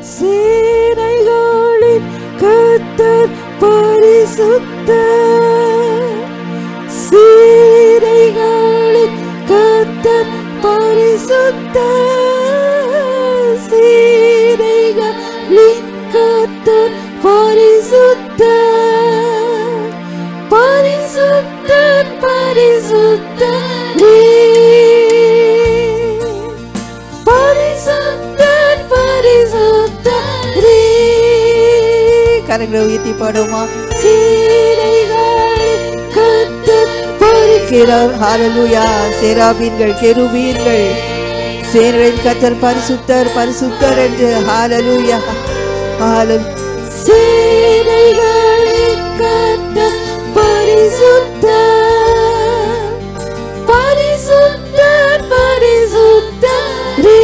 சேனைகளின் கத்தர் பரிசுத்தர் சேனைகளின் கத்தர் பரிசுத்தர் சேனைகளின் கத்தர் பரிசுத்தர் பரிசுத்தர் பரிசுத்தரே பரிசுத்தர் பரிசுத்தரே கரங்களை உயர்த்தி பாடுமா சீரைகளின் கத்தர் பரிசுத்தர் ஹalleluya சேராபீன்கள் கெருபீன்கள் சேனைகளின் கத்தர் பரிசுத்தர் பரிசுத்தர் என்று ஹalleluya ஹalleluya சேனைகளின் கத்தர் பரிசுத்தர் பரிசுத்தர் பரிசுத்தரே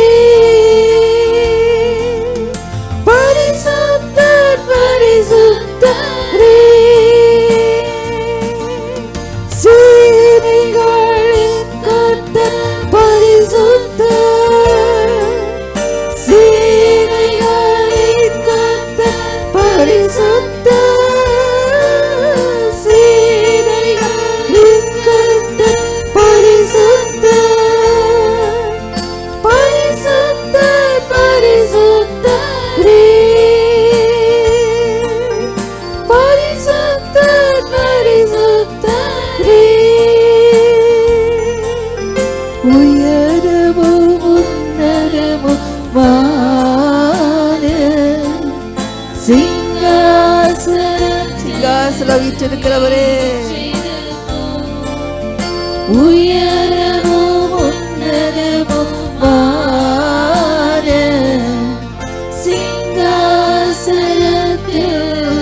பரிசுத்தர் பரிசுத்தரே சேனைகளின் கர்த்தர் பரிசுத்தர் சேனைகளின் கர்த்தர் பரிசுத்தர் சேனைகளின் கர்த்தர் பரிசுத்தர் பரிசுத்தர் பரிசுத்தரே பரிசுத்தர் பரிசுத்தரே உயரமும் உன்னதமும் வான சிங்காசன சிங்காசனம் வீற்றிருக்கிறவரே உயரமும் உன்னதமும் வான சிங்காசனத்தில்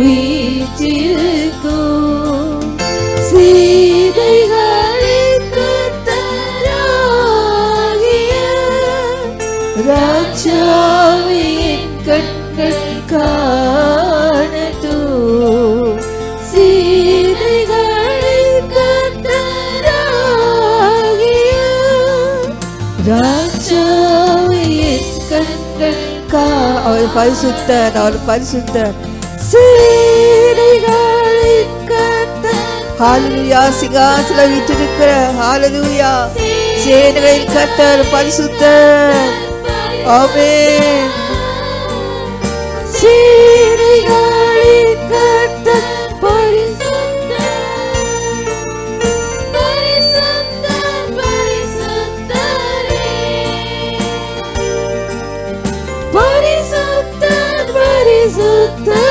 வீற்றிருக்கும் சீதைகளின் கத்தராகிய ராஜாவின் கண்கள் காணட்டும் சீதைகளின் கத்தராகிய ராஜாவின் கண்கள் கா அவர் பரிசுத்தர் அவர் பரிசுத்தர் சீதைகளின் கத்தர் ஹalleluya சிங்காசனம் வீற்றிருக்கிற ஹalleluya சேனைகளின் கர்த்தர் பரிசுத்தர் ஆமென் சேனைகளின் கர்த்தர் பரிசுத்தர் பரிசுத்தர் பரிசுத்தரே பரிசுத்தர் பரிசுத்தரே